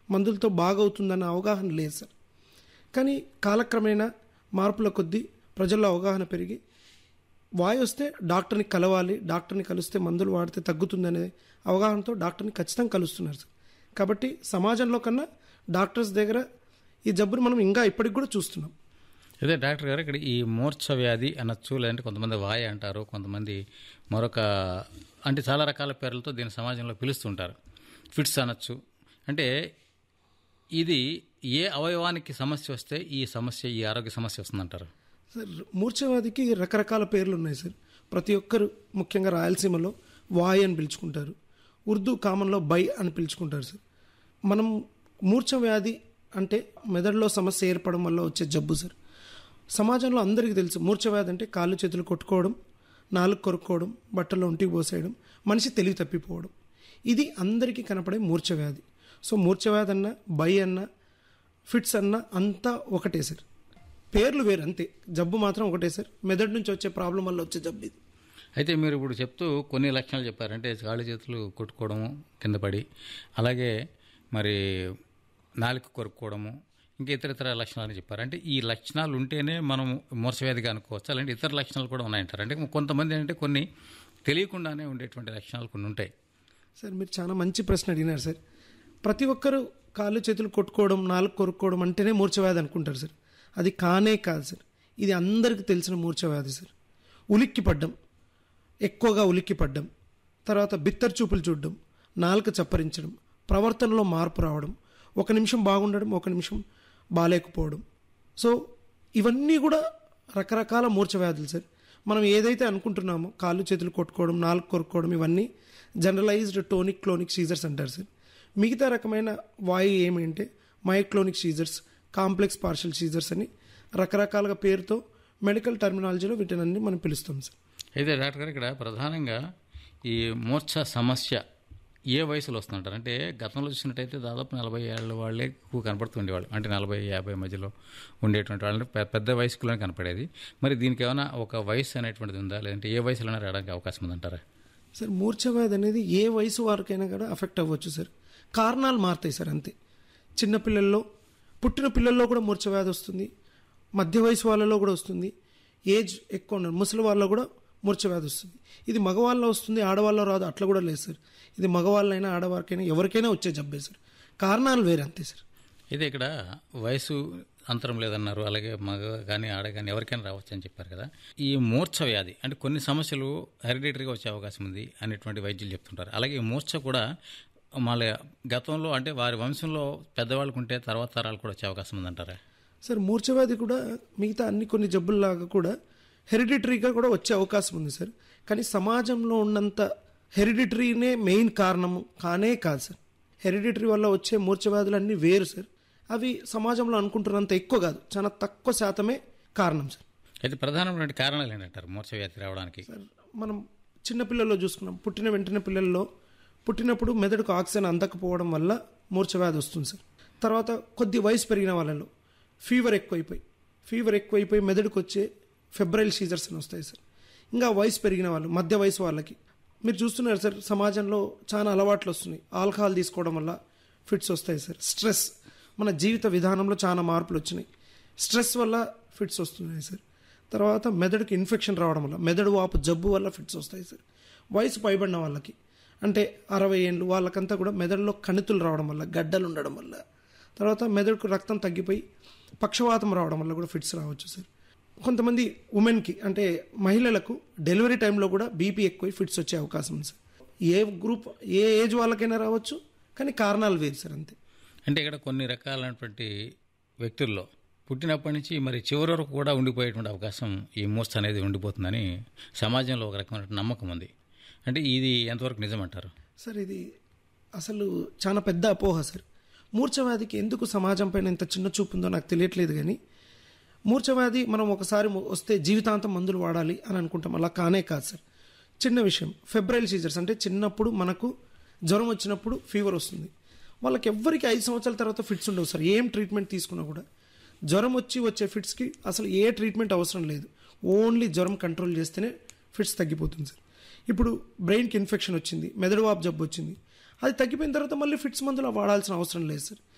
మందులతో బాగవుతుందన్న అవగాహన లేదు సార్ కానీ కాలక్రమేణా మార్పుల కొద్దీ ప్రజల్లో అవగాహన పెరిగి వాయు వస్తే డాక్టర్ని కలవాలి డాక్టర్ని కలిస్తే మందులు వాడితే తగ్గుతుందనే అవగాహనతో డాక్టర్ని ఖచ్చితంగా కలుస్తున్నారు సార్ కాబట్టి సమాజంలో కన్నా డాక్టర్స్ దగ్గర ఈ జబ్బును మనం ఇంకా ఇప్పటికి కూడా చూస్తున్నాం అదే డాక్టర్ గారు ఇక్కడ ఈ మూర్ఛ వ్యాధి అనొచ్చు లేదంటే కొంతమంది వాయ అంటారు కొంతమంది మరొక అంటే చాలా రకాల పేర్లతో దీని సమాజంలో పిలుస్తుంటారు ఫిట్స్ అనొచ్చు అంటే ఇది ఏ అవయవానికి సమస్య వస్తే ఈ సమస్య ఈ ఆరోగ్య సమస్య వస్తుందంటారు సార్ మూర్ఛవ్యాధికి రకరకాల పేర్లు ఉన్నాయి సార్ ప్రతి ఒక్కరు ముఖ్యంగా రాయలసీమలో వాయ్ అని పిలుచుకుంటారు ఉర్దూ కామన్లో బై అని పిలుచుకుంటారు సార్ మనం మూర్ఛ వ్యాధి అంటే మెదడులో సమస్య ఏర్పడడం వల్ల వచ్చే జబ్బు సార్ సమాజంలో అందరికీ తెలుసు మూర్ఛ వ్యాధి అంటే కాళ్ళు చేతులు కొట్టుకోవడం నాలుగు కొరుక్కోవడం బట్టల్లో ఒంటికి పోసేయడం మనిషి తెలివి తప్పిపోవడం ఇది అందరికీ కనపడే మూర్ఛ వ్యాధి సో మూర్ఛ వ్యాధి అన్న బై అన్న ఫిట్స్ అన్న అంతా ఒకటే సార్ పేర్లు వేరు అంతే జబ్బు మాత్రం ఒకటే సార్ మెదడు నుంచి వచ్చే ప్రాబ్లం వల్ల వచ్చే జబ్బు ఇది అయితే మీరు ఇప్పుడు చెప్తూ కొన్ని లక్షణాలు చెప్పారు అంటే కాళ్ళు చేతులు కొట్టుకోవడము కింద పడి అలాగే మరి నాలుక కొరుక్కోవడము ఇంకా ఇతర ఇతర లక్షణాలు చెప్పారు అంటే ఈ లక్షణాలు ఉంటేనే మనం మూర్ఛవ్యాధిగా అనుకోవచ్చు అలాంటి ఇతర లక్షణాలు కూడా ఉన్నాయంటారు అంటే కొంతమంది ఏంటంటే కొన్ని తెలియకుండానే ఉండేటువంటి లక్షణాలు కొన్ని ఉంటాయి సార్ మీరు చాలా మంచి ప్రశ్న అడిగినారు సార్ ప్రతి ఒక్కరూ కాళ్ళు చేతులు కొట్టుకోవడం నాలుగు కొరుక్కోవడం అంటేనే మూర్ఛవ్యాధి అనుకుంటారు సార్ అది కానే కాదు సార్ ఇది అందరికీ తెలిసిన మూర్ఛవ్యాధి సార్ ఉలిక్కి పడ్డం ఎక్కువగా ఉలిక్కి పడ్డం తర్వాత బిత్తర్ చూపులు చూడడం నాలుక చప్పరించడం ప్రవర్తనలో మార్పు రావడం ఒక నిమిషం బాగుండడం ఒక నిమిషం బాగాలేకపోవడం సో ఇవన్నీ కూడా రకరకాల మూర్ఛ వ్యాధులు సార్ మనం ఏదైతే అనుకుంటున్నామో కాళ్ళు చేతులు కొట్టుకోవడం నాలుగు కొరుక్కోవడం ఇవన్నీ జనరలైజ్డ్ టోనిక్ క్లోనిక్ సీజర్స్ అంటారు సార్ మిగతా రకమైన వాయు ఏమంటే myoclonic seizures complex partial seizures అని రకరకాలుగా పేరుతో మెడికల్ టర్మినాలజీలో వీటినన్నీ మనం పిలుస్తాం సార్ అయితే డాక్టర్ గారు ఇక్కడ ప్రధానంగా ఈ మూర్ఛ సమస్య ఏ వయసులో వస్తుందంటారు అంటే గతంలో చూసినట్టయితే దాదాపు నలభై ఏళ్ళ వాళ్ళే ఎక్కువ కనపడుతుండేవాళ్ళు అంటే నలభై యాభై మధ్యలో ఉండేటువంటి వాళ్ళని పె- పెద్ద వయసులోనే కనపడేది మరి దీనికి ఏమైనా ఒక వయసు అనేటువంటిది ఉందా లేదంటే ఏ వయసులోనే రావడానికి అవకాశం ఉందంటారా సార్ మూర్ఛవ్యాధి అనేది ఏ వయసు వారికైనా కూడా అఫెక్ట్ అవ్వచ్చు సార్ కారణాలు మారుతాయి సార్ అంతే చిన్న పిల్లల్లో పుట్టిన పిల్లల్లో కూడా మూర్ఛవ్యాధి వస్తుంది మధ్య వయసు వాళ్ళలో కూడా వస్తుంది ఏజ్ ఎక్కువ ఉన్న ముసలి వాళ్ళలో కూడా మూర్ఛవ్యాధి వస్తుంది ఇది మగవాళ్ళలో వస్తుంది ఆడవాళ్ళలో రాదు అట్లా కూడా లేదు సార్ ఇది మగవాళ్ళైనా ఆడవారికైనా ఎవరికైనా వచ్చే జబ్బే సార్ కారణాలు వేరే అంతే సార్ అయితే ఇక్కడ వయసు అంతరం లేదన్నారు అలాగే మగ కానీ ఆడ కానీ ఎవరికైనా రావచ్చు అని చెప్పారు కదా ఈ మూర్ఛ వ్యాధి అంటే కొన్ని సమస్యలు హెరిడేటరీగా వచ్చే అవకాశం ఉంది అనేటువంటి వైద్యులు చెప్తుంటారు అలాగే ఈ మూర్ఛ కూడా మళ్ళీ గతంలో అంటే వారి వంశంలో పెద్దవాళ్ళకు ఉంటే తర్వాత తరాలు కూడా వచ్చే అవకాశం ఉందంటారా సార్ మూర్ఛవ్యాధి కూడా మిగతా అన్ని కొన్ని జబ్బుల్లాగా కూడా హెరిడిటరీగా కూడా వచ్చే అవకాశం ఉంది సార్ కానీ సమాజంలో ఉన్నంత హెరిడిటరీనే మెయిన్ కారణము కానే కాదు సార్ హెరిడిటరీ వల్ల వచ్చే మూర్ఛవ్యాధులు అన్నీ వేరు సార్ అవి సమాజంలో అనుకుంటున్నంత ఎక్కువ కాదు చాలా తక్కువ శాతమే కారణం సార్ అయితే ప్రధానమైన కారణాలు ఏంటంటారు మూర్ఛ వ్యాధి రావడానికి సార్ మనం చిన్నపిల్లల్లో చూసుకున్నాం పుట్టిన వెంటనే పిల్లల్లో పుట్టినప్పుడు మెదడుకు ఆక్సిజన్ అందకపోవడం వల్ల మూర్ఛవ్యాధి వస్తుంది సార్ తర్వాత కొద్ది వయసు పెరిగిన వాళ్ళలో ఫీవర్ ఎక్కువైపోయి ఫీవర్ ఎక్కువైపోయి మెదడుకు వచ్చే ఫెబ్రైల్ సీజర్స్ అని వస్తాయి సార్ ఇంకా వయసు పెరిగిన వాళ్ళు మధ్య వయసు వాళ్ళకి మీరు చూస్తున్నారు సార్ సమాజంలో చాలా అలవాట్లు వస్తున్నాయి ఆల్కహాల్ తీసుకోవడం వల్ల ఫిట్స్ వస్తాయి సార్ స్ట్రెస్ మన జీవిత విధానంలో చాలా మార్పులు వచ్చినాయి స్ట్రెస్ వల్ల ఫిట్స్ వస్తున్నాయి సార్ తర్వాత మెదడుకి ఇన్ఫెక్షన్ రావడం వల్ల మెదడు వాపు జబ్బు వల్ల ఫిట్స్ వస్తాయి సార్ వయసు పైబడిన వాళ్ళకి అంటే అరవై ఏళ్ళు వాళ్ళకంతా కూడా మెదడులో కణితులు రావడం వల్ల గడ్డలు ఉండడం వల్ల తర్వాత మెదడుకు రక్తం తగ్గిపోయి పక్షవాతం రావడం వల్ల కూడా ఫిట్స్ రావచ్చు సార్ కొంతమంది ఉమెన్కి అంటే మహిళలకు డెలివరీ టైంలో కూడా బీపీ ఎక్కువ ఫిట్స్ వచ్చే అవకాశం ఉంది సార్ ఏ గ్రూప్ ఏ ఏజ్ వాళ్ళకైనా రావచ్చు కానీ కారణాలు వేరు సార్ అంతే అంటే ఇక్కడ కొన్ని రకాలైనటువంటి వ్యక్తుల్లో పుట్టినప్పటి నుంచి మరి చివరి వరకు కూడా ఉండిపోయేటువంటి అవకాశం ఈ మూర్ఛ అనేది ఉండిపోతుందని సమాజంలో ఒక రకమైన నమ్మకం ఉంది అంటే ఇది ఎంతవరకు నిజమంటారు సార్ ఇది అసలు చాలా పెద్ద అపోహ సార్ మూర్ఛవ్యాధికి ఎందుకు సమాజం పైన ఇంత చిన్న చూపు ఉందో నాకు తెలియట్లేదు కానీ మూర్ఛవ్యాధి మనం ఒకసారి ము- వస్తే జీవితాంతం మందులు వాడాలి అని అనుకుంటాం అలా కానే కాదు సార్ చిన్న విషయం ఫెబ్రైల్ సీజర్స్ అంటే చిన్నప్పుడు మనకు జ్వరం వచ్చినప్పుడు ఫీవర్ వస్తుంది వాళ్ళకి ఎవ్వరికి ఐదు సంవత్సరాల తర్వాత ఫిట్స్ ఉండవు సార్ ఏం ట్రీట్మెంట్ తీసుకున్నా కూడా జ్వరం వచ్చి వచ్చే ఫిట్స్కి అసలు ఏ ట్రీట్మెంట్ అవసరం లేదు ఓన్లీ జ్వరం కంట్రోల్ చేస్తేనే ఫిట్స్ తగ్గిపోతుంది సార్ ఇప్పుడు బ్రెయిన్కి ఇన్ఫెక్షన్ వచ్చింది మెదడు వాపు జబ్బు వచ్చింది అది తగ్గిపోయిన తర్వాత మళ్ళీ ఫిట్స్ మందులు వాడాల్సిన అవసరం లేదు సార్